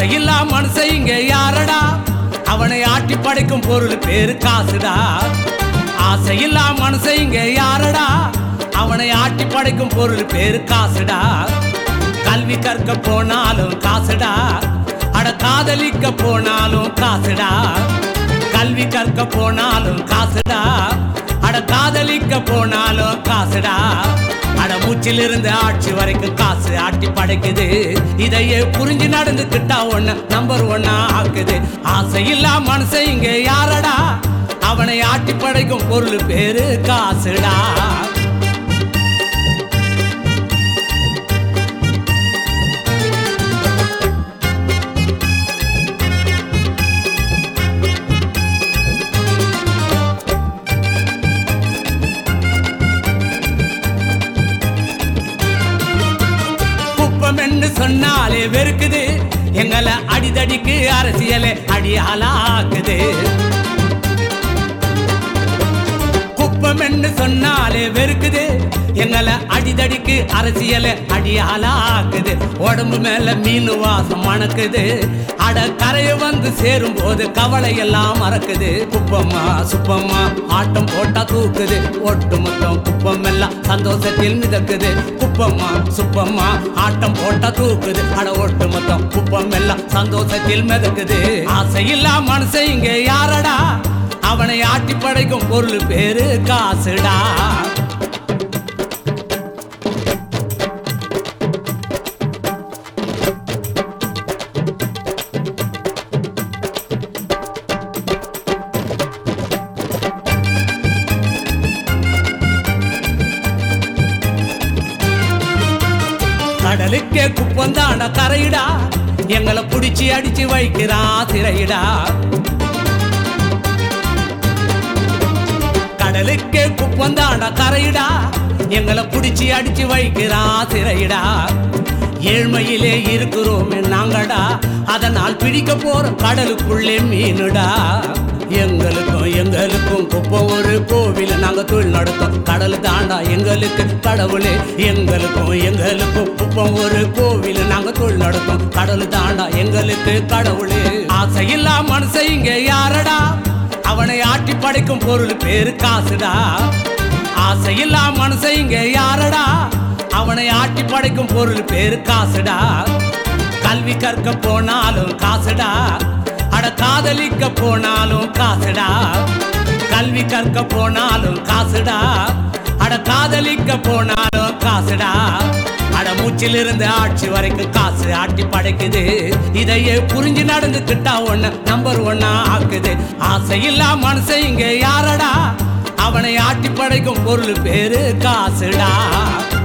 ஆசையில்லா மனுஷன் இங்க யாரடா அவனை ஆட்டி படைக்கும் பொருள் பேரு காசுடா ஆசையில்லா மனுஷன் இங்க யாரடா அவனை ஆட்டி படைக்கும் பொருள் பேரு காசுடா கல்வி கற்க போனாலும் காசுடா அட காதலிக்க போனாலும் காசுடா கல்வி கற்க போனாலும் காசுடா அட காதலிக்க போனாலும் காசுடா அட மூச்சிலிருந்து ஆட்சி வரைக்கும் காசு ஆட்டி படைக்குது இதையே புரிஞ்சு நடந்துக்கிட்டா ஒண்ணு நம்பர் ஒன்னா ஆக்குது ஆசையில்லா மனுஷன் இங்க யாரடா அவனை ஆட்டி படைக்கும் பொருள் பேரு காசுடா குப்பம் என்று சொன்னாலே வெறுக்குது எங்களை அடிதடிக்கு அரசியலே அடியாலாக்குது குப்பம் என்று சொன்னாலே வெறுக்குது எங்களை அடிதடிக்கு அரசியலை அடியாலாக்குது உடம்பு மேல மீன் வாசம் மணக்குது அட கரைய வந்து சேரும் போது கவலை எல்லாம் மறக்குது குப்பம்மா சுப்பம்மா ஆட்டம் போட்டா தூக்குது ஒட்டு மொத்தம் குப்பம் எல்லாம் சந்தோஷத்தில் மிதக்குது குப்பம்மா சுப்பம்மா ஆட்டம் போட்டா தூக்குது அட ஒட்டு மொத்தம் குப்பம் எல்லாம் சந்தோஷத்தில் மிதக்குது ஆசையில்லா மனுஷன் இங்க யாரடா அவனை ஆட்டி படைக்கும் பொருள் பேரு காசுடா கடலுக்கே குப்பந்தாண்ட கரையிடா எங்களை புடிச்சு அடிச்சு வைக்கிறான் சிறையிடா கடலுக்கே குப்பந்தாண்ட கரையிடா எங்களை புடிச்சு அடிச்சு வைக்கிறான் சிறையிடா ஏழ்மையிலே இருக்கிறோம் நாங்கடா அதனால் பிடிக்க போற கடலுக்குள்ளே மீனுடா எங்களுக்கும் எங்களுக்கும் குப்பம் ஒரு கோவில நாங்க தொழில் நடத்தோம் கடல் தாண்டா எங்களுக்கு கடவுளே எங்களுக்கும் எங்களுக்கும் குப்பம் ஒரு கோவில நாங்க தொழில் நடத்தோம் கடல் தாண்டா எங்களுக்கு கடவுளே ஆசையில்லா மனுஷன் இங்க யாரடா அவனை ஆட்டி படைக்கும் பொருள் பேரு காசுடா ஆசையில்லா மனுஷன் இங்க யாரடா அவனை ஆட்டி படைக்கும் பொருள் பேரு காசுடா கல்வி கற்க போனாலும் காசுடா அட காதலிக்க போனாலும் காசுடா கல்வி கற்க போனாலும் காசுடா அட காதலிக்க போனாலும் காசுடா அட மூச்சிலிருந்து ஆட்சி வரைக்கும் காசு ஆட்டி படைக்குது இதையே புரிஞ்சு நடந்துக்கிட்டா ஒண்ணு நம்பர் ஒன்னா ஆக்குது ஆசையில்லா மனுஷன் இங்க யாரடா அவனை ஆட்டி படைக்கும் பொருள் பேரு காசுடா